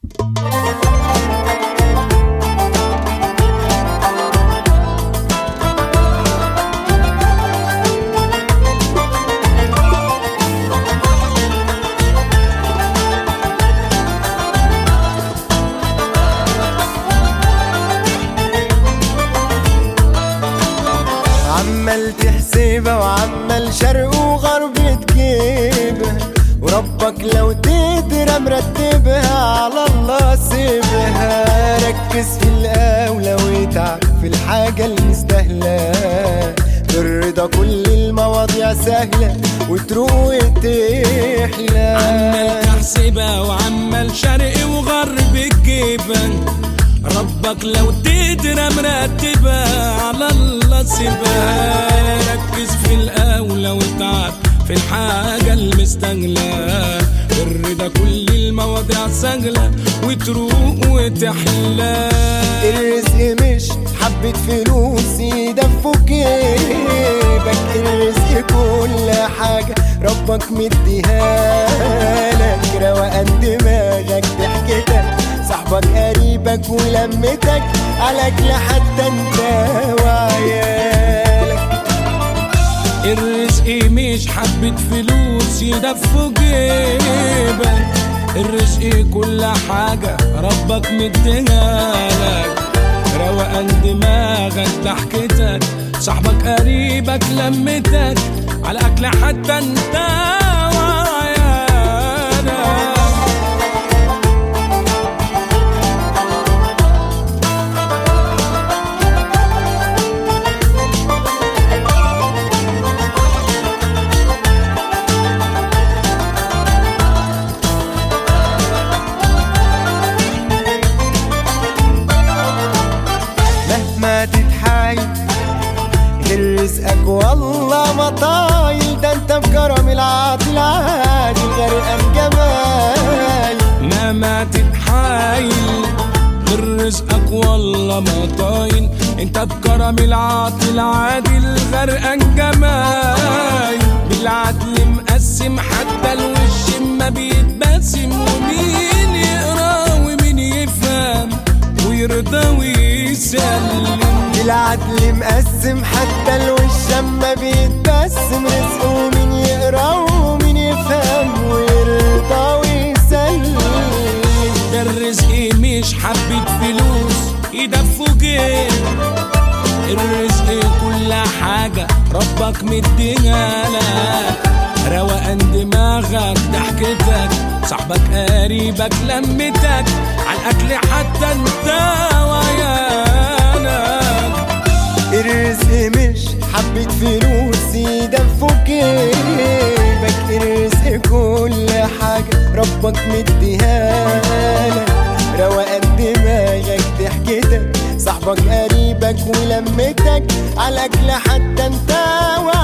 عمال تحسبها وعمال شرق وغرب تجيبها وربك لو تقدر مرتبها على الله سيبها ركز في الأولى واتعب في الحاجة المستاهلة بالرضا كل المواضيع سهلة وتروق وتحلى عمال تحسبها وعمال شرق وغرب تجيبها ربك لو تقدر مرتبها على الله سيبها ركز في الأولى وتعب في الحاجة المستغلة الرضا كل المواضيع سهلة وتروق وتحلى الرزق مش حبة فلوس يدفوا جيبك الرزق كل حاجة ربك مديها لك روقان دماغك ضحكتك صاحبك قريبك ولمتك عليك لحتى انت وعيالك الرزق مش حبة فلوس يدفوا جيبك الرزق كل حاجة ربك مديها لك روقان دماغك ضحكتك صاحبك قريبك لمتك على أكل حتى انت وعيالك مهما تتحايل غير رزقك والله ما طايل ده انت بكرم العاطل عادي غرقان جمال مهما تتحايل غير رزقك والله ما طاين انت بكرم العاطل عادل غرقان جمايل بالعدل مقسم حتى الوش ما بيتبسم ومين يقرا ومين يفهم ويرضى ويسلم العدل مقسم حتى الوش اما بيتبسم رزقه مين يقرا ومين يفهم ويرضى ويسلم ده الرزق مش حبة فلوس يدفوا جيب الرزق كل حاجة ربك مديها لك روقان دماغك ضحكتك صاحبك قريبك لمتك على الأكل حتى انت وعيالك الرزق مش حبة فلوس يدفوا جيبك الرزق كل حاجة ربك مديها لك روقان دماغك ضحكتك صاحبك قريبك ولمتك على أكل حتى انت وعيالك